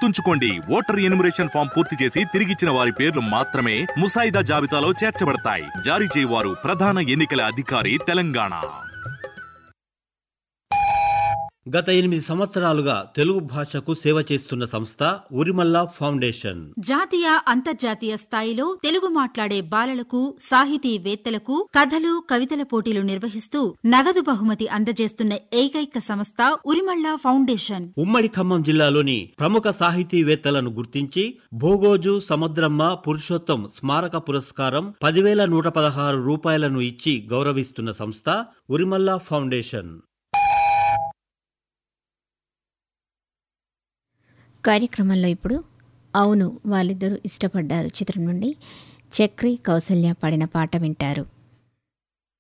గుర్తుంచుకోండి voter enumeration form పూర్తి చేసి తిరిగిచ్చిన వారి పేర్లు మాత్రమే ముసాయిదా జాబితాలో చేర్చబడతాయి జారీ చేయవారు ప్రధాన ఎన్నికల అధికారి తెలంగాణ గత ఎనిమిది సంవత్సరాలుగా తెలుగు భాషకు సేవ చేస్తున్న సంస్థ ఉరిమల్ల ఫౌండేషన్ జాతీయ అంతర్జాతీయ స్థాయిలో తెలుగు మాట్లాడే బాలలకు సాహితీవేత్తలకు కథలు కవితల పోటీలు నిర్వహిస్తూ నగదు బహుమతి అందజేస్తున్న ఏకైక సంస్థ ఉరిమళ్ళ ఫౌండేషన్ ఉమ్మడి ఖమ్మం జిల్లాలోని ప్రముఖ సాహితీవేత్తలను గుర్తించి భోగోజు సముద్రమ్మ పురుషోత్తం స్మారక పురస్కారం పదివేల నూట పదహారు రూపాయలను ఇచ్చి గౌరవిస్తున్న సంస్థ ఉరిమల్ల ఫౌండేషన్ కార్యక్రమంలో ఇప్పుడు అవును వాళ్ళిద్దరూ ఇష్టపడ్డారు చిత్రం నుండి చక్రి కౌసల్య పాడిన పాట వింటారు